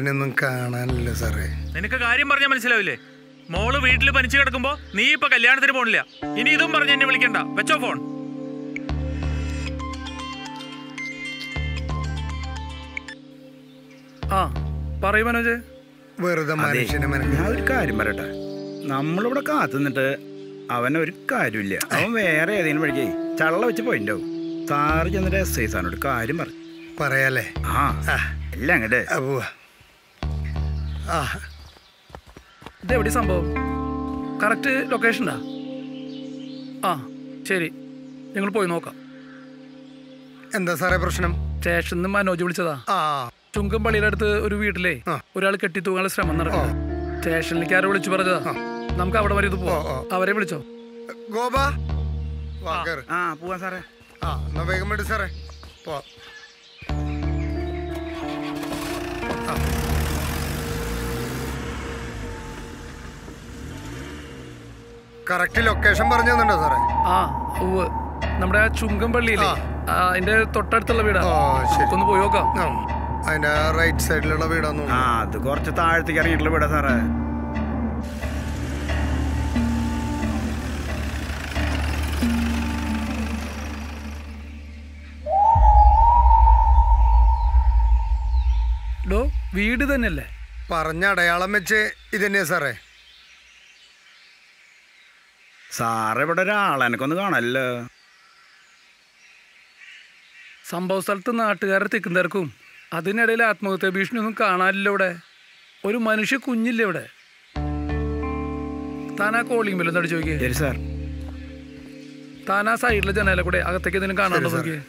മോളനെ ഒന്നും കാണാനില്ല സാറേ നിനക്ക് കാര്യം പറഞ്ഞാൽ മനസ്സിലാവില്ലേ മോള് വീട്ടിൽ പനിച്ചു കിടക്കുമ്പോ നീ ഇപ്പൊ കല്യാണത്തിന് പോണില്ല ഇനി ഇതും പറഞ്ഞ് എന്നെ വിളിക്കണ്ട വെച്ചോ ഫോൺ ആ പറയൂ മനോജ് വെറുതെ അതെ മനുഷ്യനെ ഞാൻ മനസ്സിലായി ഒരു കാര്യം പറയട്ടെ നമ്മളിവിടെ കാത്തു നിന്നിട്ട് അവൻ ഒരു കാര്യമില്ല അവൻ വേറെ ഏതെങ്കിലും വഴിക്കേ ചള്ള വെച്ച് പോയിണ്ടാവും സാറ് ചെന്നിട്ട് എസ് ഐ സാറിനോട് കാര്യം പറഞ്ഞു പറയാലേ ആ എല്ലാം അങ്ങോട്ട് അപ്പോ ആ ഇത് എവിടെ സംഭവം കറക്റ്റ് ലൊക്കേഷനാ ആ ശരി ഞങ്ങൾ പോയി നോക്കാം എന്താ സാറേ പ്രശ്നം സ്റ്റേഷനിൽ നിന്ന് മനോജ് വിളിച്ചതാ ആ ചുങ്കം പള്ളിയുടെ അടുത്ത് ഒരു വീട്ടിലെ ഒരാൾ കെട്ടിത്തൂങ്ങാനുള്ള ശ്രമം നടക്കുന്നു സ്റ്റേഷനിലേക്ക് ആരോ വിളിച്ചു പറഞ്ഞതാ നമുക്ക് അവിടെ വരെ ഇത് പോവാം അവരെ വിളിച്ചോ ഗോപ വാ കേറ്. ആ പോവാ സാറേ ആ എന്നാ വേഗം വേണ്ടി സാറേ പോ കറക്റ്റ് ലൊക്കേഷൻ പറഞ്ഞു തന്നുണ്ടോ സാറേ ആ ഉവ്വ് നമ്മുടെ ആ ചുങ്കം പള്ളിയില്ലേ ആ, അതിന്റെ തൊട്ടടുത്തുള്ള വീടാ ഓ ശരി ഒന്ന് പോയി നോക്കാം ആ, അതിന്റെ റൈറ്റ് സൈഡിലുള്ള വീടാന്ന് ആ തോന്നുന്നു അത് കുറച്ച് താഴത്തേക്ക് ഇറങ്ങിയിട്ടുള്ള വിടാ സാറേ ഡോ വീട് തന്നെയല്ലേ പറഞ്ഞ അടയാളം വെച്ച് ഇതന്നെയാ സാറേ സാറ് ഇവിടെ ഒരാളെനക്കൊന്ന് കാണല്ലോ സംഭവ സ്ഥലത്ത് നാട്ടുകാരെ തിക്കും തിരക്കും അതിനിടയിൽ ആത്മഹത്യാ ഭീഷണി ഒന്നും കാണാനില്ല ഇവിടെ ഒരു മനുഷ്യ കുഞ്ഞില്ല ഇവിടെ താൻ ആ കോളിംഗ് ബെല്ലൊന്നും അടിച്ചു നോക്കിയേ ശരി സാർ താൻ ആ സൈഡിലെ ജനാല കൂടെ അകത്തേക്ക് എന്തെങ്കിലും കാണാണ്ടോ ശരി, സാർ. നോക്കിയേ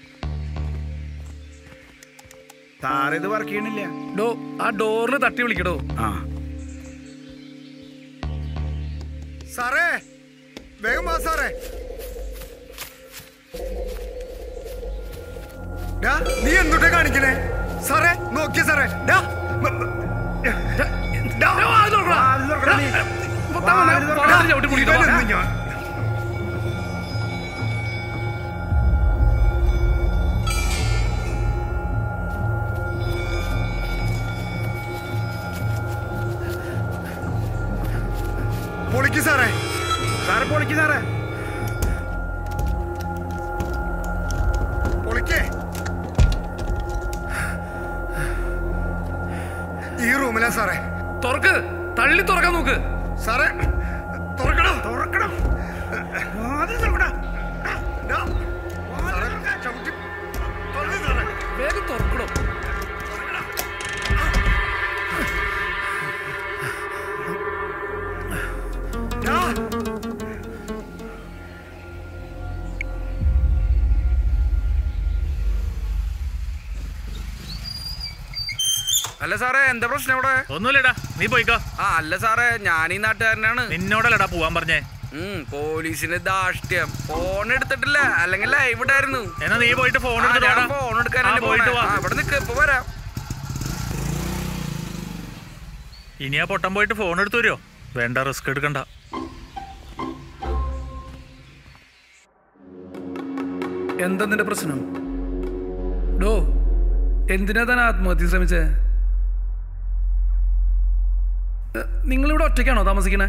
സാറ് ഇത് വർക്ക് ചെയ്യണില്ല ഡോ ആ ഡോറിൽ തട്ടി വിളിക്കടോ ആ സാറേ വേഗം വാ സാറേ ഡാ, നീ എന്തുട്ടാ കാണിക്കണേ സാറേ നോക്കിയ സാറേ ഡാ, മ- ഡാ, ഇവനെന്ന് ഞാൻ പൊളിക്ക് സാറേ സാറ് പൊളിക്ക് സാറേ പൊളിക്കേ ഈ റൂമിലാ സാറേ തുറക്ക് തള്ളി തുറക്കാൻ നോക്ക് സാറേ തുറക്കണം തുറക്കണം ഡാ, സാറേ, ചവിട്ടി തുറന്ന് സാറേ. വേഗം തുറക്കടോ ഡാ, അല്ല സാറേ എന്താ പ്രശ്നം ഇവിടെ ഒന്നുമില്ലടാ നീ പോയിക്കോ ആ അല്ല സാറേ ഞാൻ ഈ നാട്ടുകാരനാണ് നിന്നോടല്ലടാ പോവാൻ പറഞ്ഞേ ഉം, പോലീസിന് ധാഷ്ട്യം ഫോൺ എടുത്തിട്ടില്ല അല്ലെങ്കിൽ ലൈവ് ഇടായിരുന്നു എന്നാ നീ പോയിട്ട് ഫോൺ ആ, എടുത്തിട്ട് ഞാൻ വാടാ. ഫോൺ ആ, എടുക്കാനാണ് പോയിട്ട് പോണേ. വാ. ആ, ഇവിടെ നിൽക്ക് ഇപ്പൊ വരാം ഇനി ആ പൊട്ടം പോയിട്ട് ഫോൺ എടുത്തു വരുമോ വേണ്ട റിസ്ക് എടുക്കണ്ട എന്താ നിന്റെ പ്രശ്നം ഡോ എന്തിനാ താൻ ആത്മഹത്യ ശ്രമിച്ചേ എ, നിങ്ങളിവിടെ ഒറ്റയ്ക്കാണോ താമസിക്കണേ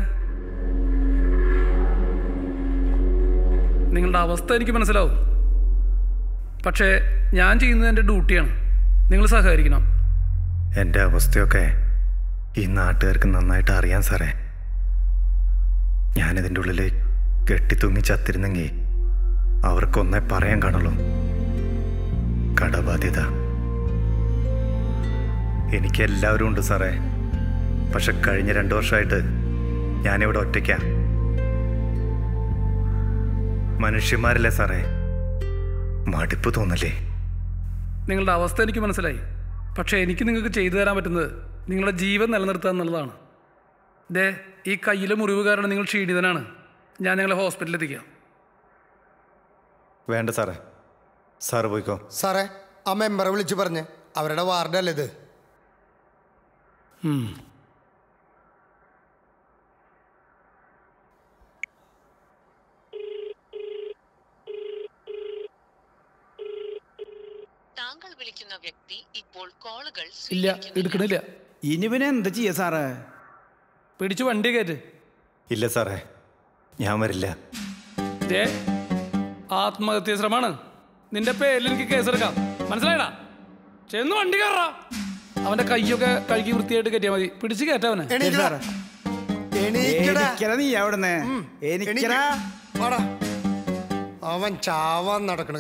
നിങ്ങളുടെ അവസ്ഥ എനിക്ക് മനസ്സിലാവും പക്ഷേ ഞാൻ ചെയ്യുന്നത് എൻ്റെ ഡ്യൂട്ടിയാണ് നിങ്ങൾ സഹകരിക്കണം എൻ്റെ അവസ്ഥയൊക്കെ ഈ നാട്ടുകാർക്ക് നന്നായിട്ട് അറിയാൻ സാറേ ഞാനിതിൻ്റെ ഉള്ളിൽ കെട്ടിത്തൂങ്ങി ചത്തിരുന്നെങ്കിൽ അവർക്കൊന്നേ പറയാൻ കാണുള്ളൂ കടബാധ്യത എനിക്ക് എല്ലാവരും ഉണ്ട് സാറേ പക്ഷെ കഴിഞ്ഞ രണ്ട് വർഷമായിട്ട് ഞാനിവിടെ ഒറ്റയ്ക്കാ മനുഷ്യന്മാരല്ലേ സാറേ മടുപ്പ് തോന്നല്ലേ നിങ്ങളുടെ അവസ്ഥ എനിക്ക് മനസ്സിലായി പക്ഷേ എനിക്ക് നിങ്ങൾക്ക് ചെയ്തു തരാൻ പറ്റുന്നത് നിങ്ങളുടെ ജീവൻ നിലനിർത്തുക എന്നുള്ളതാണ് ദേ ഈ കയ്യിലെ മുറിവ് കാരണം നിങ്ങൾ ക്ഷീണിതനാണ് ഞാൻ നിങ്ങളെ ഹോസ്പിറ്റലിൽ എത്തിക്കാം വേണ്ട സാറേ സാറ് പോയിക്കോ സാറേ ആ മെമ്പറെ വിളിച്ചു പറഞ്ഞ് അവരുടെ വാർഡല്ലേ ഇത് ഉം. താങ്കൾ താങ്കൾ വിളിക്കുന്ന വ്യക്തി ഇപ്പോൾ കോളുകൾ ഇല്ല സ്വീകരിക്കുന്നില്ല എടുക്കണില്ല ഇനി പിന്നെ എന്താ ചെയ്യാ സാറേ പിടിച്ചു വണ്ടി കയറ്റ് ഇല്ല സാറേ ഞാൻ വരില്ല ദേ ആത്മഹത്യ ശ്രമമാണ് നിന്റെ പേരിൽ എനിക്ക് കേസെടുക്കാം മനസ്സിലായടാ ചെന്ന് വണ്ടി കയറാ അവന്റെ കൈയൊക്കെ കഴുകി വൃത്തിയായിട്ട് കയറ്റിയാൽ മതി പിടിച്ച് കയറ്റവനെ എണീക്കടാ എണീക്കടാ എനിക്കല നീ എവിടുന്ന് എനിക്കലാ വാടാ അവൻ ചാവാൻ നടക്കണ്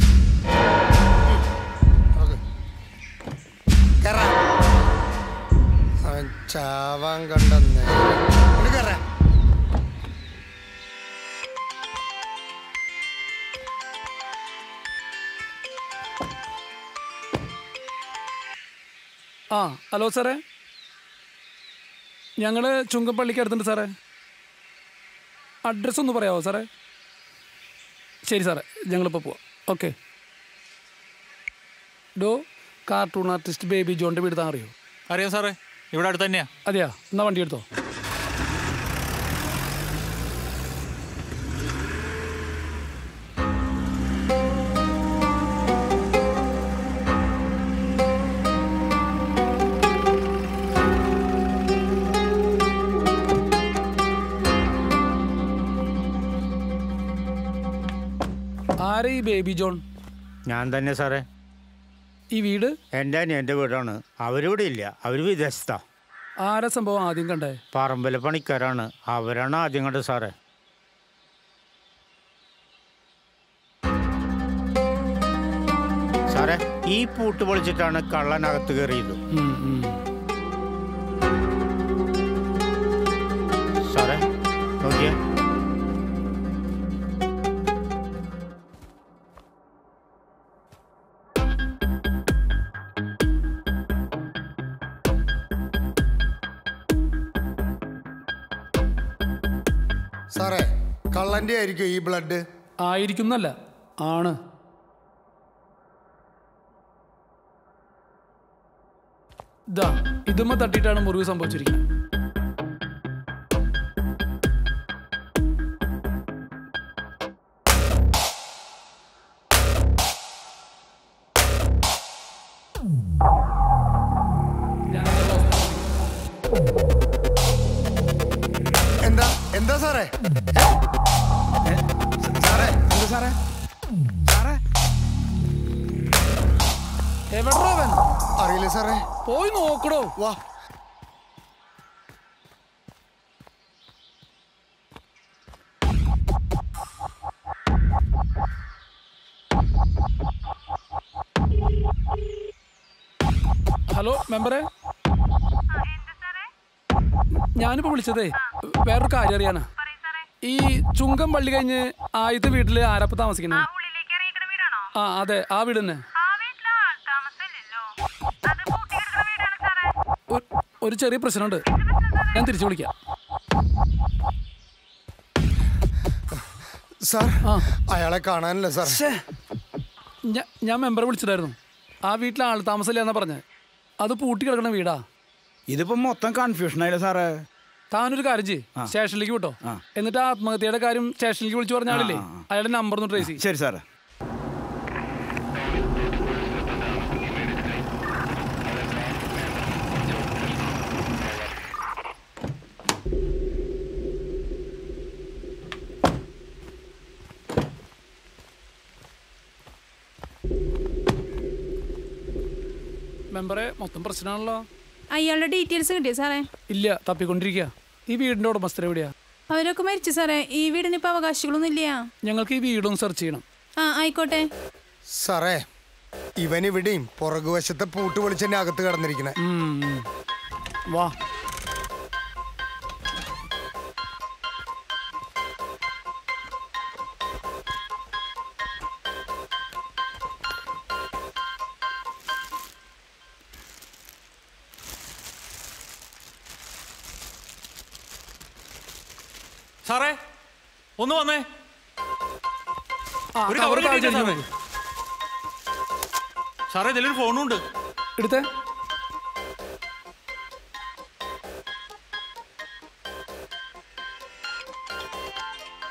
കേറാ അവൻ ചാവാൻ കണ്ട നേരം കേറാ ആ ഹലോ സാറേ ഞങ്ങൾ ചുങ്കപ്പള്ളിക്ക് അടുത്തുണ്ട് സാറേ അഡ്രസ്സ് ഒന്ന് പറയാമോ സാറേ ശരി സാറേ ഞങ്ങളിപ്പോൾ പോവാം ഓക്കെ ഡോ കാർട്ടൂൺ ആർട്ടിസ്റ്റ് ബേബി ജോണിൻ്റെ വീട് താൻ അറിയോ അറിയാം സാറേ ഇവിടെ അടുത്ത് തന്നെയാ അതെയാ എന്നാ വണ്ടി എടുത്തോ ആരെ ഈ ബേബി ജോൺ ഞാൻ തന്നെ സാറേ ഈ വീട് എൻ്റെ അനിയൻ്റെ വീടാണ് അവരിവിടെ ഇല്ല അവർ വിദേശത്താ ആരെ സംഭവം ആദ്യം കണ്ടേ പറമ്പിലെ പണിക്കാരാണ് അവരാണ് ആദ്യം കണ്ടത് സാറേ സാറേ ഈ പൂട്ട് പൊളിച്ചിട്ടാണ് കള്ളനകത്ത് കയറിയത് ഉം, ഉം. സാറേ നോക്കിയേ സാറേ കള്ളന്റെ ആയിരിക്കും ഈ ബ്ലഡ് ആയിരിക്കുന്നല്ല ആണ് ദാ ഇതുമ്മ തട്ടിയിട്ടാണ് മുറിവ് സംഭവിച്ചിരിക്കുന്നത് എന്താ എന്താ സാറേ സാറേ എന്താ സാറേ സാറേ എവിടാ അവൻ അറിയില്ല സാറേ പോയി നോക്കടോ വാ ഹലോ മെമ്പറെ ഞാനിപ്പോ വിളിച്ചതേ വേറൊരു കാര്യം അറിയാനാ ഈ ചുങ്കം പള്ളി കഴിഞ്ഞ് ആദ്യത്തെ വീട്ടില് ആരപ്പ താമസിക്കണേ ആ അതെ ആ വീട് തന്നെ ഒരു- ഒരു ചെറിയ പ്രശ്നമുണ്ട് ഞാൻ തിരിച്ചു വിളിക്കാം സാർ ആ അയാളെ കാണാനില്ല സാർ ശ്ശേ. ഞാ- ഞാൻ മെമ്പറെ വിളിച്ചിട്ടായിരുന്നു ആ വീട്ടിൽ ആൾ താമസമില്ല എന്നാ പറഞ്ഞത് അത് പൂട്ടി കിടക്കണ വീടാ ഇതിപ്പോ മൊത്തം കൺഫ്യൂഷൻ ആയില്ല സാറേ താനൊരു കാര്യം ചെയ്യ് സ്റ്റേഷനിലേക്ക് വിട്ടോ ആ. എന്നിട്ട് ആ ആത്മഹത്യയുടെ കാര്യം സ്റ്റേഷനിലേക്ക് വിളിച്ചു പറഞ്ഞ ആളില്ലേ ആ, ആ. അയാളുടെ നമ്പർ ഒന്ന് ട്രേസ് ചെയ്യും ശരി സാറേ മെമ്പറെ മൊത്തം പ്രശ്നമാണല്ലോ അയാളുടെ ഡീറ്റെയിൽസ് കിട്ടിയോ സാറേ ഇല്ല തപ്പിക്കൊണ്ടിരിക്കുക ഈ വീടിന്റെ ഉടമസ്ഥർ എവിടെയാ അവരൊക്കെ മരിച്ചു സാറേ ഈ വീടിന് ഇപ്പൊ അവകാശികളൊന്നും ഇല്ല ഞങ്ങൾക്ക് ഈ വീടൊന്ന് സെർച്ച് ചെയ്യണം ആ ആയിക്കോട്ടെ സാറേ ഇവൻ ഇവിടെയും പുറകുവശത്തെ പൂട്ട് പൊളിച്ചെന്നെ അകത്ത് കിടന്നിരിക്കണേ ഉം, ഉം. വാ സാറേ ഒന്ന് വന്നേ ആ, ഒരു cover cover താഴെ കിട്ടിയില്ല ചെരിഞ്ഞ് സാറേ. നോക്ക്. സാറേ ഇതിലൊരു ഫോണും ഉണ്ട് എടുത്തേ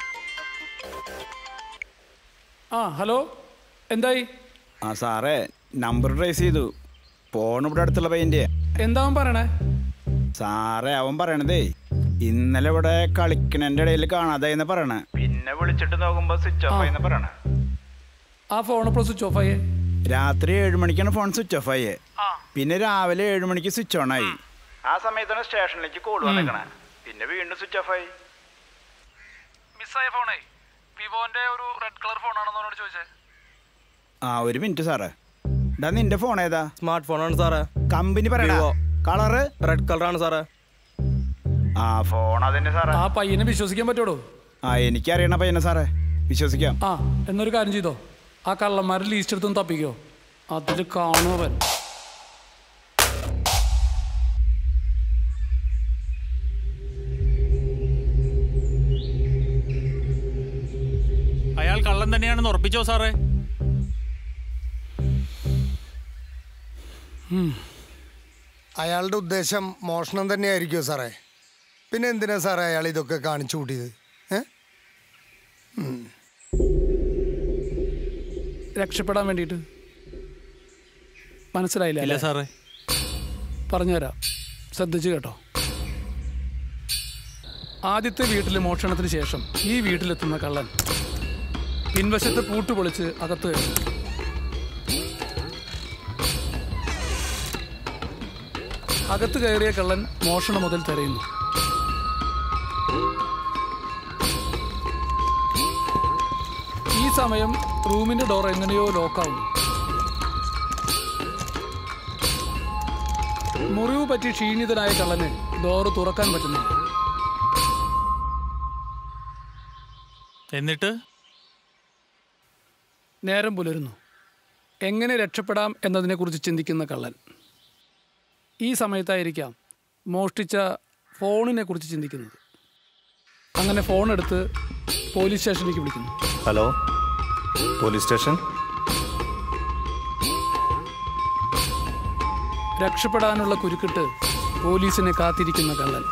ആ ഹലോ എന്തായി ആ സാറേ നമ്പർ ട്രേസ് ചെയ്തു ഫോൺ ഇവിടെ അടുത്തുള്ള പയ്യൻ്റെ എന്താ അവൻ പറയണേ സാറേ അവൻ പറയണതേ ഇന്നലെ ഇവിടെ കളിക്കണന്റെ ഇടയിൽ കാണാതായിന്ന് പറയണേ പിന്നെ വിളിച്ചിട്ട് നോക്കുമ്പോ സ്വിച്ച് ഓഫ് ആയിന്ന് പറയണേ ആ ഫോൺ ഇപ്പോൾ സ്വിച്ച് ഓഫ് ആയേ രാത്രി ഏഴ് മണിക്കാണ് ഫോൺ സ്വിച്ച് ഓഫ് ആയേ പിന്നെ രാവിലെ ഏഴ് മണിക്ക് സ്വിച്ച് ഓൺ ആയി ആ സമയത്താണ് സ്റ്റേഷനിലേക്ക് കോൾ വന്നേക്കണേ പിന്നെ വീണ്ടും സ്വിച്ച് ഓഫ് ആയി മിസ്സായ ഫോണേ വിവോന്റെ ഒരു റെഡ് കളർ ഫോണാണെന്ന് എന്നോട് ചോദിച്ചേ ആ ഒരു മിനിറ്റ് സാറേ ഡാ നിന്റെ ഫോൺ ഏതാ സ്മാർട്ട് ഫോണാണ് സാറേ കമ്പനി പറയണ Vivo. കളറ് റെഡ് കളറാണ് സാറേ ആ ഫോൺ അതന്നെ സാറേ ആ പയ്യനെ വിശ്വസിക്കാൻ പറ്റുമോ ആ എനിക്കറിയണ പയ്യനെ സാറേ വിശ്വസിക്കാം ആ എന്നൊരു കാര്യം ചെയ്തോ ആ കള്ളന്മാരുടെ ലീസ്റ്റ് എടുത്തൊന്ന് തപ്പിക്കോ അതിൽ കാണുവൻ അയാൾ കള്ളൻ തന്നെയാണെന്ന് ഉറപ്പിച്ചോ സാറേ അയാളുടെ ഉദ്ദേശം മോഷണം തന്നെയായിരിക്കുമോ സാറേ പിന്നെ എന്തിനാ സാറേ അയാൾ ഇതൊക്കെ കാണിച്ചു കൂട്ടിയത് ഏ രക്ഷപ്പെടാൻ വേണ്ടിയിട്ട് മനസ്സിലായില്ല ഇല്ല അല്ലേ? സാറേ പറഞ്ഞുതരാം ശ്രദ്ധിച്ചു കേട്ടോ ആദ്യത്തെ വീട്ടിലെ മോഷണത്തിന് ശേഷം ഈ വീട്ടിലെത്തുന്ന കള്ളൻ പിൻവശത്ത് പൂട്ട് പൊളിച്ച് അകത്ത് കയറും അകത്ത് കയറിയ കള്ളൻ മോഷണം മുതൽ തെരയുന്നു ഈ സമയം റൂമിന്റെ ഡോർ എങ്ങനെയോ ലോക്കാവുന്നു മുറിവ് പറ്റി ക്ഷീണിതനായ കള്ളന് ഡോറ് തുറക്കാൻ പറ്റുന്നില്ല എന്നിട്ട് നേരം പുലരുന്നു എങ്ങനെ രക്ഷപ്പെടാം എന്നതിനെക്കുറിച്ച് ചിന്തിക്കുന്ന കള്ളൻ ഈ സമയത്തായിരിക്കാം മോഷ്ടിച്ച ഫോണിനെ കുറിച്ച് ചിന്തിക്കുന്നത് അങ്ങനെ ഫോൺ എടുത്ത് പോലീസ് സ്റ്റേഷനിലേക്ക് വിളിക്കുന്നു ഹലോ പോലീസ് സ്റ്റേഷൻ രക്ഷപ്പെടാനുള്ള കുരുക്കിട്ട് പോലീസിനെ കാത്തിരിക്കുന്ന കള്ളൻ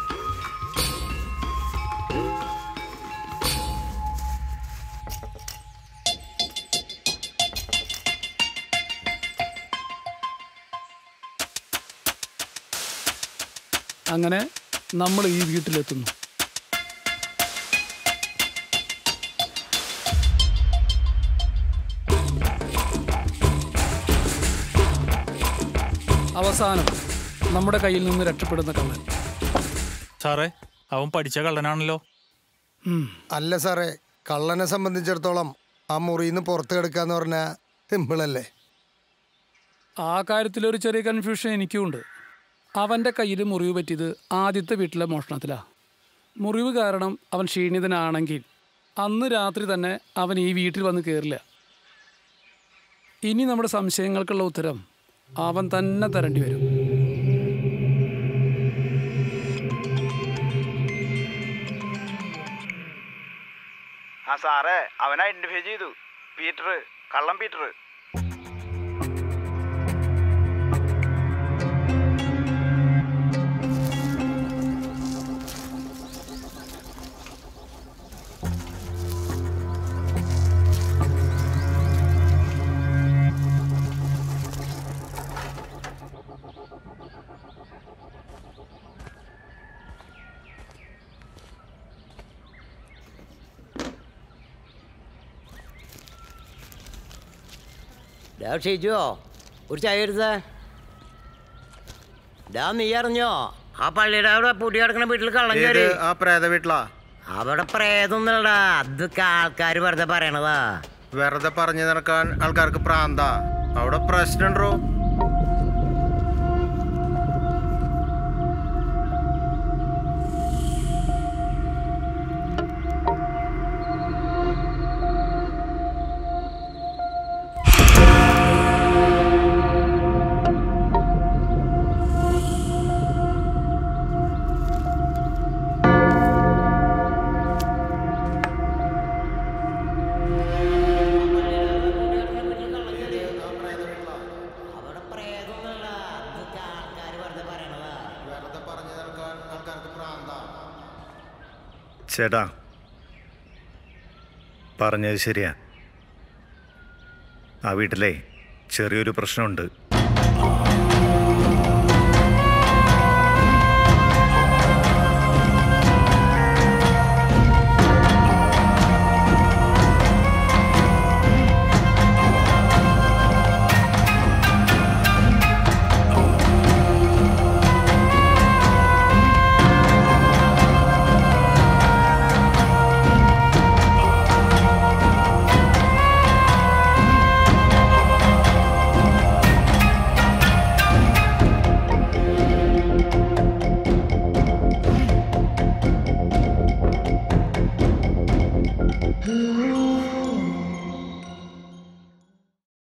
അങ്ങനെ നമ്മൾ ഈ വീട്ടിലെത്തുന്നു അവസാനം നമ്മുടെ കയ്യിൽ നിന്ന് രക്ഷപ്പെടുന്ന കള്ളൻ സാറേ അവൻ പഠിച്ച കള്ളനാണല്ലോ ഉം. അല്ല സാറേ കള്ളനെ സംബന്ധിച്ചിടത്തോളം ആ മുറിയിൽ നിന്ന് പുറത്ത് കിടക്കാന്ന് പറഞ്ഞാൽ സിമ്പിളല്ലേ ആ കാര്യത്തിലൊരു ചെറിയ കൺഫ്യൂഷൻ എനിക്കുമുണ്ട് അവൻ്റെ കയ്യിൽ മുറിവ് പറ്റിയത് ആദ്യത്തെ വീട്ടിലെ മോഷണത്തിലാണ് മുറിവ് കാരണം അവൻ ക്ഷീണിതനാണെങ്കിൽ അന്ന് രാത്രി തന്നെ അവൻ ഈ വീട്ടിൽ വന്ന് കയറില്ല ഇനി നമ്മുടെ സംശയങ്ങൾക്കുള്ള ഉത്തരം അവൻ തന്നെ തരേണ്ടി വരും ആ സാറേ അവൻ ഐഡന്റിഫൈ ചെയ്തു പീറ്റർ കള്ളം പീറ്റർ ഡാ ഷിജുവോ ഒരു ചായ എടുത്തേ ഡാ നീ അറിഞ്ഞോ ആ പള്ളിയുടെ അവിടെ പൂട്ടി കിടക്കുന്ന വീട്ടിൽ കള്ളം കയറി ആ പ്രേത വീട്ടിലാ അവിടെ പ്രേതൊന്നുമല്ലടാ അതൊക്കെ ആൾക്കാർ വെറുതെ പറയണതാ വെറുതെ പറഞ്ഞു നടക്കാൻ ആൾക്കാർക്ക് പ്രാന്താ അവിടെ പ്രശ്നമുണ്ടോ ചേട്ടാ പറഞ്ഞത് ശരിയാ ആ വീട്ടിലേ ചെറിയൊരു പ്രശ്നമുണ്ട്